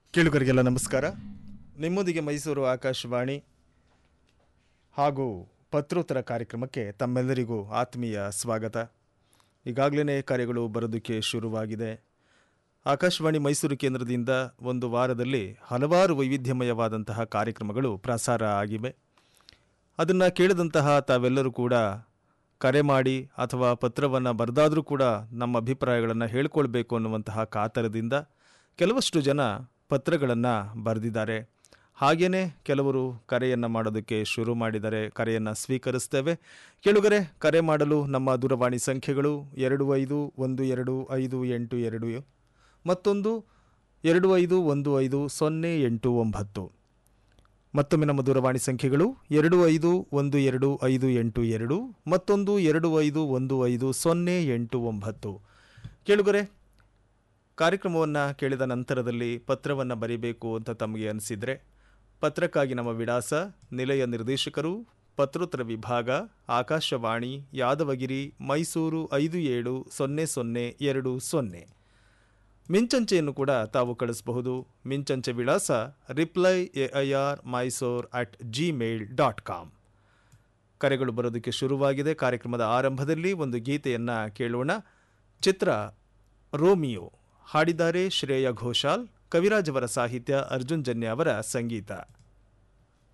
ಕೇಳುಗರಿಗೆಲ್ಲ ನಮಸ್ಕಾರ ನಿಮ್ಮೊಂದಿಗೆ ಮೈಸೂರು ಆಕಾಶವಾಣಿ ಹಾಗೂ ಪತ್ರೋತ್ತರ ಕಾರ್ಯಕ್ರಮಕ್ಕೆ ತಮ್ಮೆಲ್ಲರಿಗೂ ಆತ್ಮೀಯ ಸ್ವಾಗತ ಈಗಾಗಲೇ ಕಾರ್ಯಗಳು ಬರೋದಕ್ಕೆ ಶುರುವಾಗಿದೆ ಆಕಾಶವಾಣಿ ಮೈಸೂರು ಕೇಂದ್ರದಿಂದ ಒಂದು ವಾರದಲ್ಲಿ ಹಲವಾರು ವೈವಿಧ್ಯಮಯವಾದಂತಹ ಕಾರ್ಯಕ್ರಮಗಳು ಪ್ರಸಾರ ಆಗಿವೆ ಅದನ್ನು ಕೇಳಿದಂತಹ ತಾವೆಲ್ಲರೂ ಕೂಡ ಕರೆ ಮಾಡಿ ಅಥವಾ ಪತ್ರವನ್ನು ಬರೆದಾದರೂ ಕೂಡ ನಮ್ಮ ಅಭಿಪ್ರಾಯಗಳನ್ನು ಹೇಳ್ಕೊಳ್ಬೇಕು ಅನ್ನುವಂತಹ ಕಾತರದಿಂದ ಕೆಲವಷ್ಟು ಜನ ಪತ್ರಗಳನ್ನು ಬರೆದಿದ್ದಾರೆ ಹಾಗೆಯೇ ಕೆಲವರು ಕರೆಯನ್ನು ಮಾಡೋದಕ್ಕೆ ಶುರು ಮಾಡಿದ್ದಾರೆ ಕರೆಯನ್ನು ಸ್ವೀಕರಿಸ್ತೇವೆ ಕೆಳಗರೆ ಕರೆ ಮಾಡಲು ನಮ್ಮ ದೂರವಾಣಿ ಸಂಖ್ಯೆಗಳು ಎರಡು ಐದು ಒಂದು ಎರಡು ಐದು ಎಂಟು ಎರಡು ಮತ್ತೊಂದು ಎರಡು ಐದು ಒಂದು ಐದು ಸೊನ್ನೆ ಎಂಟು ಒಂಬತ್ತು ಮತ್ತೊಮ್ಮೆ ನಮ್ಮ ದೂರವಾಣಿ ಸಂಖ್ಯೆಗಳು ಎರಡು ಐದು ಒಂದು ಎರಡು ಐದು ಎಂಟು ಎರಡು ಮತ್ತೊಂದು ಎರಡು ಐದು ಒಂದು ಐದು ಸೊನ್ನೆ ಎಂಟು ಒಂಬತ್ತು ಕೇಳುಗರೆ ಕಾರ್ಯಕ್ರಮವನ್ನು ಕೇಳಿದ ನಂತರದಲ್ಲಿ ಪತ್ರವನ್ನು ಬರೀಬೇಕು ಅಂತ ತಮಗೆ ಅನಿಸಿದರೆ ಪತ್ರಕ್ಕಾಗಿ ನಮ್ಮ ವಿಳಾಸ ನಿಲಯ ನಿರ್ದೇಶಕರು ಪತ್ರೋತ್ತರ ವಿಭಾಗ ಆಕಾಶವಾಣಿ ಯಾದವಗಿರಿ ಮೈಸೂರು ಐದು ಏಳು ಸೊನ್ನೆ ಸೊನ್ನೆ ಎರಡು ಸೊನ್ನೆ ಮಿಂಚಂಚೆಯನ್ನು ಕೂಡ ತಾವು ಕಳಿಸಬಹುದು ಮಿಂಚಂಚೆ ವಿಳಾಸ reply A I R Mysore at Gmail dot com ಕರೆಗಳು ಬರೋದಕ್ಕೆ ಶುರುವಾಗಿದೆ ಕಾರ್ಯಕ್ರಮದ ಆರಂಭದಲ್ಲಿ ಒಂದು ಗೀತೆಯನ್ನು ಕೇಳೋಣ ಚಿತ್ರ ರೋಮಿಯೋ ಹಾಡಿದ್ದಾರೆ ಶ್ರೇಯ ಘೋಷಾಲ್ ಕವಿರಾಜ್ ಅವರ ಸಾಹಿತ್ಯ ಅರ್ಜುನ್ ಜನ್ಯ ಅವರ ಸಂಗೀತ